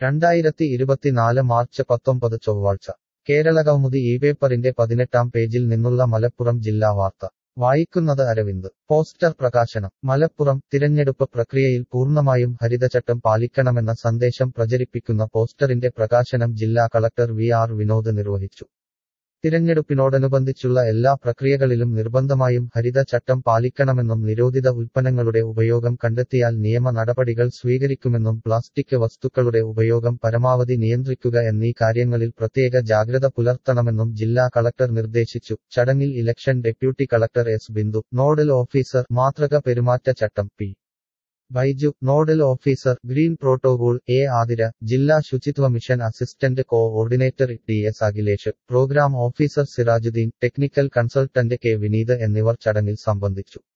രണ്ടായിരത്തി ഇരുപത്തിനാല് മാർച്ച് പത്തൊമ്പത് ചൊവ്വാഴ്ച കേരളകൗമുദി ഈ പേപ്പറിന്റെ പതിനെട്ടാം പേജിൽ നിന്നുള്ള മലപ്പുറം ജില്ലാ വാർത്ത വായിക്കുന്നത് അരവിന്ദ് പോസ്റ്റർ പ്രകാശനം മലപ്പുറം തിരഞ്ഞെടുപ്പ് പ്രക്രിയയിൽ പൂർണ്ണമായും ഹരിതചട്ടം പാലിക്കണമെന്ന സന്ദേശം പ്രചരിപ്പിക്കുന്ന പോസ്റ്ററിന്റെ പ്രകാശനം ജില്ലാ കളക്ടർ വി ആർ വിനോദ് നിർവഹിച്ചു തിരഞ്ഞെടുപ്പിനോടനുബന്ധിച്ചുള്ള എല്ലാ പ്രക്രിയകളിലും നിർബന്ധമായും ഹരിതചട്ടം പാലിക്കണമെന്നും നിരോധിത ഉൽപ്പന്നങ്ങളുടെ ഉപയോഗം കണ്ടെത്തിയാൽ നിയമ നടപടികൾ സ്വീകരിക്കുമെന്നും പ്ലാസ്റ്റിക് വസ്തുക്കളുടെ ഉപയോഗം പരമാവധി നിയന്ത്രിക്കുക എന്നീ കാര്യങ്ങളിൽ പ്രത്യേക ജാഗ്രത പുലർത്തണമെന്നും ജില്ലാ കളക്ടർ നിർദ്ദേശിച്ചു ചടങ്ങിൽ election deputy collector S Bindu nodal officer മാതൃക പെരുമാറ്റച്ചട്ടം P Baiju nodal officer green protocol A Athira ജില്ലാ ശുചിത്വ mission assistant coordinator T S Akhilesh programme officer Sirajuddin technical consultant K Vineeth എന്നിവർ ചടങ്ങിൽ സംബന്ധിച്ചു